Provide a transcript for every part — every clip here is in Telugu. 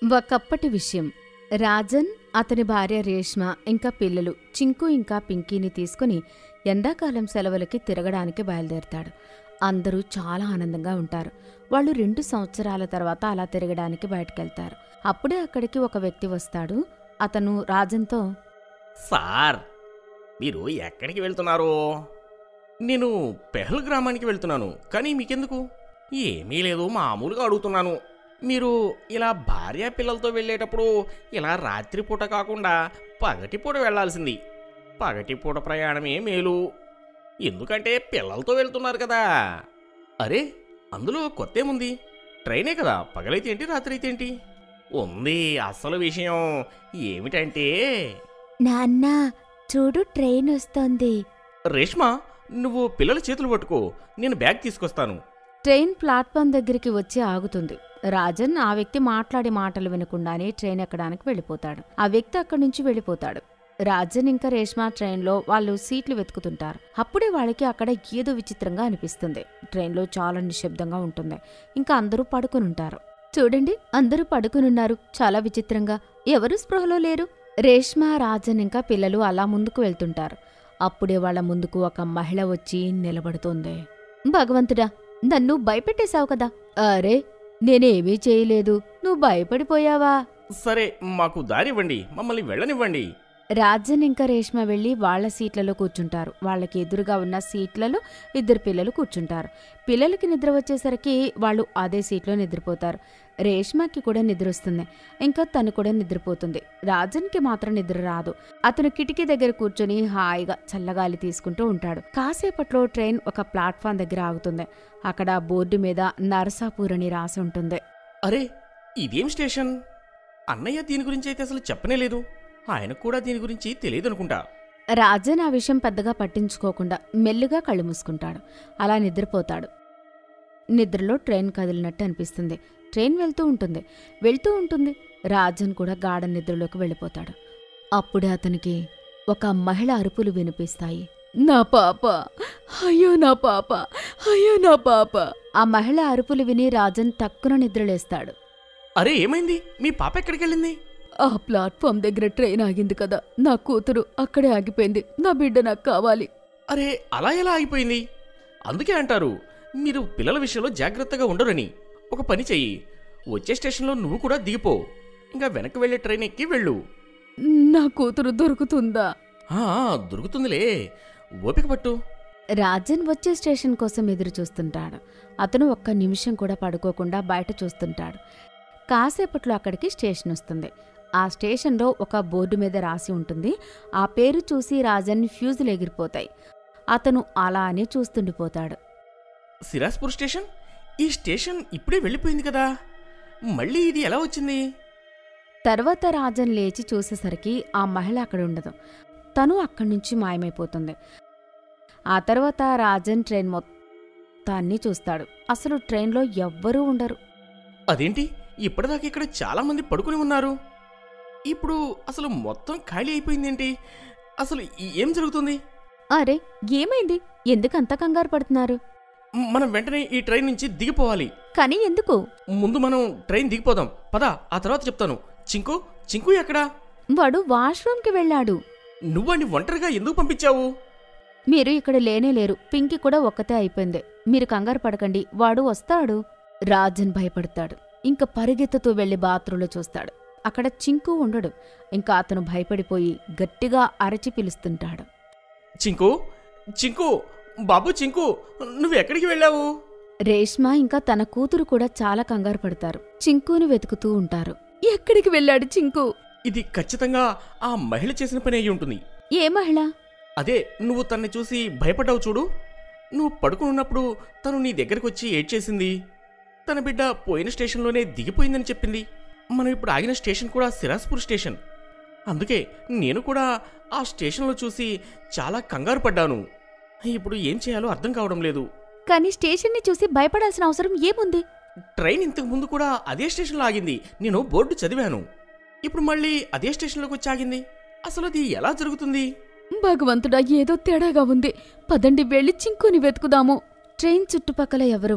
ఒకప్పటి విషయం రాజన్ అతని భార్య రేష్మ ఇంకా పిల్లలు చింకు ఇంకా పింకీని తీసుకుని ఎండాకాలం సెలవులకి తిరగడానికి బయలుదేరతాడు అందరూ చాలా ఆనందంగా ఉంటారు వాళ్ళు రెండు సంవత్సరాల తర్వాత అలా తిరగడానికి బయటకెళ్తారు అప్పుడే అక్కడికి ఒక వ్యక్తి వస్తాడు అతను రాజన్తో సార్ మీరు ఎక్కడికి వెళ్తున్నారు నేను పెహల్ గ్రామానికి వెళ్తున్నాను కానీ మీకెందుకు ఏమీ లేదు మామూలుగా అడుగుతున్నాను మీరు ఇలా భార్య పిల్లలతో వెళ్ళేటప్పుడు ఇలా రాత్రిపూట కాకుండా పగటిపూట వెళ్ళాల్సింది పగటిపూట ప్రయాణమే మేలు ఎందుకంటే పిల్లలతో వెళ్తున్నారు కదా అరే అందులో కొత్త ఏముంది ట్రైనే కదా పగలైతే ఏంటి రాత్రి అయితే ఏంటి ఉంది అసలు విషయం ఏమిటంటే నాన్న చూడు ట్రైన్ వస్తోంది రేష్మ నువ్వు పిల్లల చేతులు పట్టుకో నేను బ్యాగ్ తీసుకొస్తాను ట్రైన్ ప్లాట్ఫామ్ దగ్గరికి వచ్చి ఆగుతుంది రాజన్ ఆ వ్యక్తి మాట్లాడే మాటలు వినకుండానే ట్రైన్ ఎక్కడానికి వెళ్ళిపోతాడు ఆ వ్యక్తి అక్కడి నుంచి వెళ్ళిపోతాడు రాజన్ ఇంకా రేష్మా ట్రైన్లో వాళ్ళు సీట్లు వెతుకుతుంటారు అప్పుడే వాళ్ళకి అక్కడ ఏదో విచిత్రంగా అనిపిస్తుంది ట్రైన్లో చాలా నిశ్శబ్దంగా ఉంటుంది ఇంకా అందరూ పడుకునుంటారు చూడండి అందరూ పడుకునున్నారు చాలా విచిత్రంగా ఎవరు స్పృహలో లేరు రేష్మా రాజన్ ఇంకా పిల్లలు అలా ముందుకు వెళ్తుంటారు అప్పుడే వాళ్ళ ముందుకు ఒక మహిళ వచ్చి నిలబడుతోంది భగవంతుడా నన్ను భయపెట్టేశావు కదా అరే నేనేమీ చేయలేదు నువ్వు భయపడిపోయావా సరే మాకు దారి ఇవ్వండి మమ్మల్ని వెళ్ళనివ్వండి రాజన్ ఇంకా రేష్మ వెళ్లి వాళ్ళ సీట్లలో కూర్చుంటారు వాళ్ళకి ఎదురుగా ఉన్న సీట్లలో ఇద్దరు పిల్లలు కూర్చుంటారు పిల్లలకి నిద్ర వచ్చేసరికి వాళ్ళు అదే సీట్లో నిద్రపోతారు రేష్మకి కూడా నిద్ర వస్తుంది ఇంకా తను కూడా నిద్రపోతుంది రాజన్కి మాత్రం నిద్ర రాదు అతను కిటికీ దగ్గర కూర్చొని హాయిగా చల్లగాలి తీసుకుంటూ ఉంటాడు కాసేపట్లో ట్రైన్ ఒక ప్లాట్ఫామ్ దగ్గర ఆగుతుంది అక్కడ బోర్డు మీద నరసాపూర్ అని రాసి ఉంటుంది అరే ఇదేం స్టేషన్ అన్నయ్య దీని గురించి అయితే అసలు చెప్పనే లేదు ఆయనకు కూడా దీని గురించి తెలియదు అనుకుంటా రాజన్ ఆ విషయం పెద్దగా పట్టించుకోకుండా మెల్లిగా కళ్ళు మూసుకుంటాడు అలా నిద్రపోతాడు నిద్రలో ట్రైన్ కదిలినట్టు అనిపిస్తుంది ట్రైన్ వెళ్తూ ఉంటుంది వెళ్తూ ఉంటుంది రాజన్ కూడా గాఢ నిద్రలోకి వెళ్ళిపోతాడు అప్పుడే అతనికి ఒక మహిళ అరుపులు వినిపిస్తాయి నా పాప అయ్యో నా పాప అయ్యో నా పాప ఆ మహిళ అరుపులు విని రాజన్ టక్కున నిద్రలేస్తాడు అరే ఏమైంది మీ పాప ఎక్కడికి వెళ్ళింది ఆ ప్లాట్ఫామ్ దగ్గర ట్రైన్ ఆగింది కదా నా కూతురు అక్కడే ఆగిపోయింది నా బిడ్డ నాకు కావాలి అరే అలా ఎలా ఆగిపోయింది అందుకే అంటారు మీరు పిల్లల విషయంలో జాగ్రత్తగా ఉండరని ఒక పని చెయ్యి వచ్చే స్టేషన్లో నువ్వు కూడా దిగిపో ఇంకా వెనక్కి వెళ్ళే ట్రైన్ ఎక్కి వెళ్ళు నా కూతురు దొరుకుతుందా ఆ, దొరుకుతుందిలే ఓపిక పట్టు రాజన్ వచ్చే స్టేషన్ కోసం ఎదురు చూస్తుంటాడు అతను ఒక్క నిమిషం కూడా పడుకోకుండా బయట చూస్తుంటాడు కాసేపట్లో అక్కడికి స్టేషన్ వస్తుంది ఆ స్టేషన్లో ఒక బోర్డు మీద రాసి ఉంటుంది ఆ పేరు చూసి రాజన్ ఫ్యూజులు ఎగిరిపోతాయి అతను అలానే చూస్తుండిపోతాడు సిరాస్పూర్ స్టేషన్ ఈ స్టేషన్ ఇప్పుడే వెళ్ళిపోయింది కదా మళ్ళీ ఇది ఎలా వచ్చింది తర్వాత రాజన్ లేచి చూసేసరికి ఆ మహిళ అక్కడ ఉండదు తను అక్కడి నుంచి మాయమైపోతుంది ఆ తర్వాత రాజన్ ట్రైన్ మొత్తాన్ని చూస్తాడు అసలు ట్రైన్లో ఎవ్వరూ ఉండరు అదేంటి ఇప్పటిదాకా ఇక్కడ చాలా మంది పడుకుని ఉన్నారు ఇప్పుడు అసలు మొత్తం ఖాళీ అయిపోయిందేంటి అసలు ఈ- ఏం జరుగుతుంది అరే ఏమైంది ఎందుకంత కంగారు పడుతున్నారు మనం వెంటనే ఈ ట్రైన్ నుంచి దిగిపోవాలి కానీ ఎందుకు ముందు మనం ట్రైన్ దిగిపోదాం పద ఆ తర్వాత చెప్తాను చింకు చింకు ఎక్కడా వాడు వాష్రూమ్కి వెళ్ళాడు నువ్వని ఒంటరిగా ఎందుకు పంపించావు మీరు ఇక్కడ లేనే లేరు పింకి కూడా ఒక్కతే అయిపోయింది మీరు కంగారు పడకండి వాడు వస్తాడు రాజన్ భయపడతాడు ఇంకా పరిగెత్తుతూ వెళ్లి బాత్రూంలో చూస్తాడు అక్కడ చింకు ఉండడు ఇంకా అతను భయపడిపోయి గట్టిగా అరచి పిలుస్తుంటాడు చింకు చింకు బాబు చింకు నువ్వు ఎక్కడికి వెళ్ళావు రేష్మ ఇంకా తన కూతురు కూడా చాలా కంగారు పడతారు చింకుని వెతుకుతూ ఉంటారు ఎక్కడికి వెళ్ళాడు చింకు ఇది ఖచ్చితంగా ఆ మహిళ చేసిన పని అయి ఉంటుంది ఏ మహిళ అదే నువ్వు తన్ని చూసి భయపడ్డావు చూడు నువ్వు పడుకుని ఉన్నప్పుడు తను నీ దగ్గరకు వచ్చి ఏడ్చేసింది తన బిడ్డ పోయిన స్టేషన్లోనే దిగిపోయిందని చెప్పింది మనం ఇప్పుడు ఆగిన స్టేషన్ కూడా సిరాస్పూర్ స్టేషన్ అందుకే నేను కూడా ఆ స్టేషన్లో చూసి చాలా కంగారు పడ్డాను ఇప్పుడు ఏం చేయాలో అర్థం కావడం లేదు కానీ స్టేషన్ని చూసి భయపడాల్సిన అవసరం ఏముంది ట్రైన్ ఇంతకు ముందు కూడా అదే స్టేషన్లో ఆగింది నేను బోర్డు చదివాను ఇప్పుడు మళ్ళీ అదే స్టేషన్లోకి వచ్చి ఆగింది అసలు అది ఎలా జరుగుతుంది భగవంతుడా ఏదో తేడాగా ఉంది పదండి వెళ్ళి చింకుని వెతుకుదాము ట్రైన్ చుట్టుపక్కల ఎవరు ఉండరు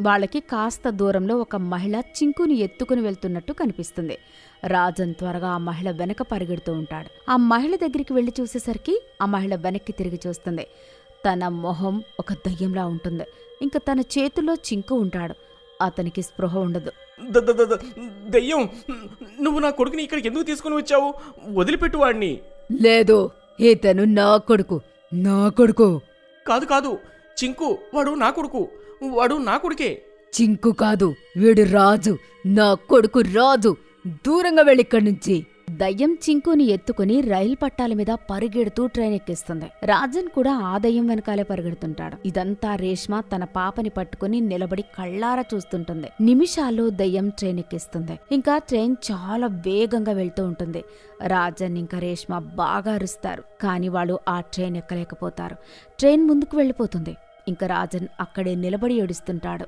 వాళ్ళకి కాస్త దూరంలో ఒక మహిళ చింకుని ఎత్తుకుని వెళ్తున్నట్టు కనిపిస్తుంది రాజన్ త్వరగా ఆ మహిళ వెనక పరిగెడుతూ ఉంటాడు ఆ మహిళ దగ్గరికి వెళ్లి చూసేసరికి ఆ మహిళ వెనక్కి తిరిగి చూస్తుంది తన మొహం ఒక దయ్యంలా ఉంటుంది ఇంకా తన చేతిలో చింకు ఉంటాడు అతనికి స్పృహ ఉండదు ద- ద- ద- ద- దెయ్యం నువ్వు నా కొడుకుని ఇక్కడికి ఎందుకు తీసుకుని వచ్చావు వదిలిపెట్టు వాడిని లేదు ఇతను నా కొడుకు నా కొడుకు కాదు కాదు చింకు వాడు నా కొడుకు వాడు నా కొడుకే చింకు కాదు వీడు రాజు నా కొడుకు రాజు దూరంగా వెళ్ళిక్కడి నుంచి దయ్యం చింకుని ఎత్తుకుని రైలు పట్టాల మీద పరిగెడుతూ ట్రైన్ ఎక్కిస్తుంది రాజన్ కూడా ఆ దయ్యం వెనకాలే పరిగెడుతుంటాడు ఇదంతా రేష్మ తన పాపని పట్టుకుని నిలబడి కళ్ళారా చూస్తుంటుంది నిమిషాల్లో దయ్యం ట్రైన్ ఎక్కిస్తుంది ఇంకా ట్రైన్ చాలా వేగంగా వెళ్తూ ఉంటుంది రాజన్ ఇంకా రేష్మ బాగా అరుస్తారు కానీ వాళ్ళు ఆ ట్రైన్ ఎక్కలేకపోతారు ట్రైన్ ముందుకు వెళ్ళిపోతుంది ఇంకా రాజన్ అక్కడే నిలబడి ఏడుస్తుంటాడు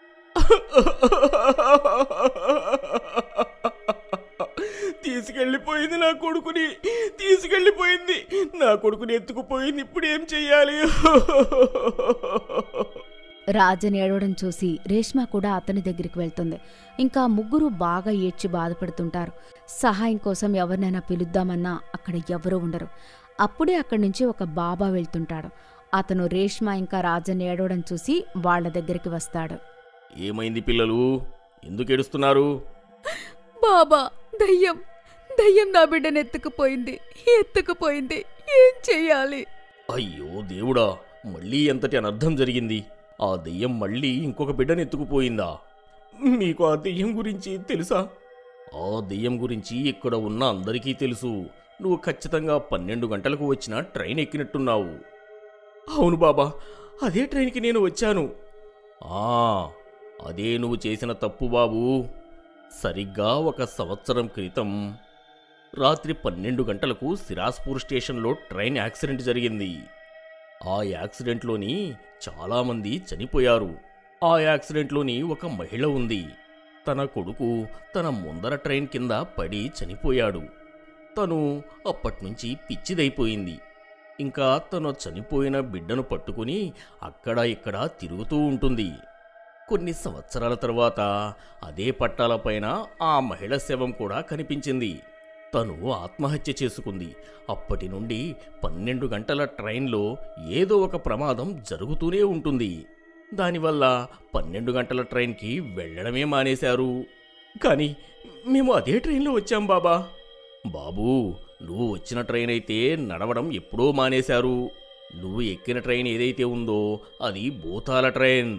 తీసుకెళ్ళిపోయింది నా కొడుకుని తీసుకెళ్ళిపోయింది నా కొడుకుని ఎత్తుకుపోయింది ఇప్పుడు ఏం చెయ్యాలి రాజన్ ఏడవడం చూసి రేష్మ కూడా అతని దగ్గరికి వెళ్తుంది ఇంకా ముగ్గురు బాగా ఏడ్చి బాధపడుతుంటారు సహాయం కోసం ఎవరినైనా పిలుద్దామన్నా అక్కడ ఎవరూ ఉండరు అప్పుడే అక్కడి నుంచి ఒక బాబా వెళ్తుంటాడు అతను రేష్మ ఇంకా రాజన్ ఏడవడం చూసి వాళ్ళ దగ్గరికి వస్తాడు ఏమైంది పిల్లలు ఎందుకు ఏడుస్తున్నారు బాబా దయ్యం దయ్యం నా బిడ్డను ఎత్తుకుపోయింది ఎత్తుకుపోయింది ఏం చెయ్యాలి అయ్యో దేవుడా మళ్ళీ ఎంతటి అనర్థం జరిగింది ఆ దెయ్యం మళ్ళీ ఇంకొక బిడ్డను ఎత్తుకుపోయిందా మీకు ఆ దెయ్యం గురించి తెలుసా ఆ దెయ్యం గురించి ఇక్కడ ఉన్న అందరికీ తెలుసు నువ్వు ఖచ్చితంగా పన్నెండు గంటలకు వచ్చిన ట్రైన్ ఎక్కినట్టున్నావు అవును బాబా అదే ట్రైన్కి నేను వచ్చాను ఆ అదే నువ్వు చేసిన తప్పు బాబు సరిగ్గా ఒక సంవత్సరం క్రితం రాత్రి పన్నెండు గంటలకు సిరాస్పూర్ స్టేషన్లో ట్రైన్ యాక్సిడెంట్ జరిగింది ఆ యాక్సిడెంట్లోని చాలామంది చనిపోయారు ఆ యాక్సిడెంట్లోని ఒక మహిళ ఉంది తన కొడుకు తన ముందర ట్రైన్ కింద పడి చనిపోయాడు తను అప్పట్నుంచి పిచ్చిదైపోయింది ఇంకా తను చనిపోయిన బిడ్డను పట్టుకుని అక్కడ ఇక్కడ తిరుగుతూ ఉంటుంది కొన్ని సంవత్సరాల తర్వాత అదే పట్టాలపైన ఆ మహిళ శవం కూడా కనిపించింది తను ఆత్మహత్య చేసుకుంది అప్పటి నుండి పన్నెండు గంటల ట్రైన్లో ఏదో ఒక ప్రమాదం జరుగుతూనే ఉంటుంది దానివల్ల పన్నెండు గంటల ట్రైన్కి వెళ్ళడమే మానేశారు కానీ మేము అదే ట్రైన్లో వచ్చాం బాబా బాబూ నువ్వు వచ్చిన ట్రైన్ అయితే నడవడం ఎప్పుడో మానేశారు నువ్వు ఎక్కిన ట్రైన్ ఏదైతే ఉందో అది భూతాల ట్రైన్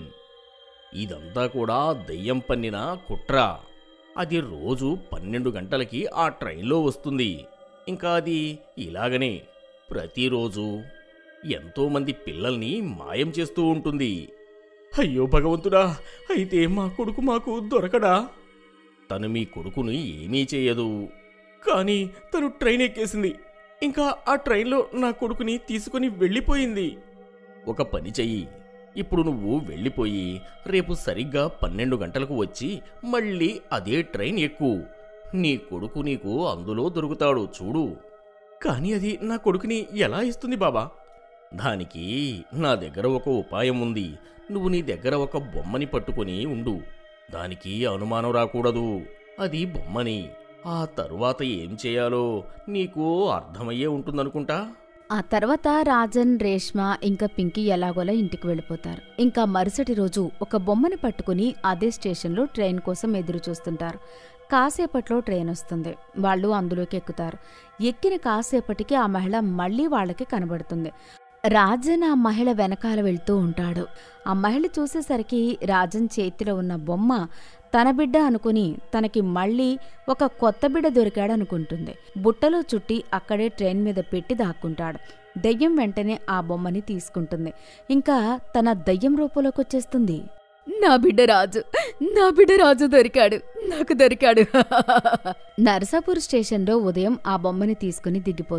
ఇదంతా కూడా దయ్యం పన్నిన కుట్ర అది రోజు పన్నెండు గంటలకి ఆ ట్రైన్లో వస్తుంది ఇంకా అది ఇలాగనే ప్రతిరోజు ఎంతోమంది పిల్లల్ని మాయం చేస్తూ ఉంటుంది అయ్యో భగవంతుడా అయితే మా కొడుకు మాకు దొరకడా తను మీ కొడుకుని ఏమీ చేయదు కానీ తను ట్రైన్ ఎక్కేసింది ఇంకా ఆ ట్రైన్లో నా కొడుకుని తీసుకుని వెళ్ళిపోయింది ఒక పని చెయ్యి ఇప్పుడు నువ్వు వెళ్ళిపోయి రేపు సరిగ్గా పన్నెండు గంటలకు వచ్చి మళ్ళీ అదే ట్రైన్ ఎక్కు నీ కొడుకు నీకు అందులో దొరుకుతాడు చూడు కానీ అది నా కొడుకుని ఎలా ఇస్తుంది బాబా దానికి నా దగ్గర ఒక ఉపాయం ఉంది నువ్వు నీ దగ్గర ఒక బొమ్మని పట్టుకొని ఉండు దానికి అనుమానం రాకూడదు అది బొమ్మని ఆ తరువాత ఏం చేయాలో నీకు అర్థమయ్యే ఉంటుందనుకుంటా ఆ తర్వాత రాజన్ రేష్మ ఇంకా పింకీ ఎలాగోలా ఇంటికి వెళ్ళిపోతారు ఇంకా మరుసటి రోజు ఒక బొమ్మని పట్టుకుని అదే స్టేషన్లో ట్రైన్ కోసం ఎదురు చూస్తుంటారు కాసేపట్లో ట్రైన్ వస్తుంది వాళ్ళు అందులోకి ఎక్కుతారు ఎక్కిన కాసేపటికి ఆ మహిళ మళ్ళీ వాళ్ళకి కనబడుతుంది రాజన్ ఆ మహిళ వెనకాల వెళ్తూ ఉంటాడు ఆ మహిళ చూసేసరికి రాజన్ చేతిలో ఉన్న బొమ్మ తన బిడ్డ అనుకుని తనకి మళ్ళీ ఒక కొత్త బిడ్డ దొరికాడనుకుంటుంది బుట్టలో చుట్టి అక్కడే ట్రైన్ మీద పెట్టి దాక్కుంటాడు దయ్యం వెంటనే ఆ బొమ్మని తీసుకుంటుంది ఇంకా తన దయ్యం రూపంలోకి వచ్చేస్తుంది నా బిడ్డ రాజు నా బిడ్డ రాజు దొరికాడు నాకు దొరికాడు నరసాపూర్ స్టేషన్లో ఉదయం ఆ బొమ్మని తీసుకుని దిగిపోతుంది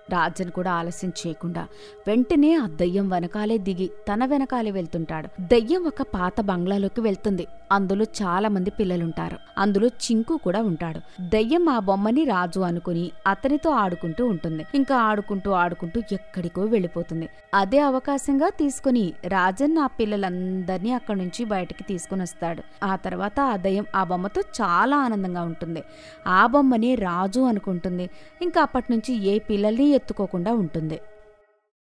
రాజన్ కూడా ఆలస్యం చేయకుండా వెంటనే ఆ దయ్యం వెనకాలే దిగి తన వెనకాలే వెళ్తుంటాడు దయ్యం ఒక పాత బంగ్లాలోకి వెళ్తుంది అందులో చాలా మంది పిల్లలుంటారు అందులో చింకు కూడా ఉంటాడు దయ్యం ఆ బొమ్మని రాజు అనుకుని అతనితో ఆడుకుంటూ ఉంటుంది ఇంకా ఆడుకుంటూ ఆడుకుంటూ ఎక్కడికో వెళ్ళిపోతుంది అదే అవకాశంగా తీసుకుని రాజన్ ఆ పిల్లలందరినీ అక్కడి నుంచి బయటికి తీసుకుని వస్తాడు ఆ తర్వాత ఆ దయ్యం ఆ బొమ్మతో చాలా ఆనందంగా ఉంటుంది ఆ బొమ్మని రాజు అనుకుంటుంది ఇంకా అప్పటి నుంచి ఏ పిల్లల్ని ఎత్తుకోకుండా ఉంటుంది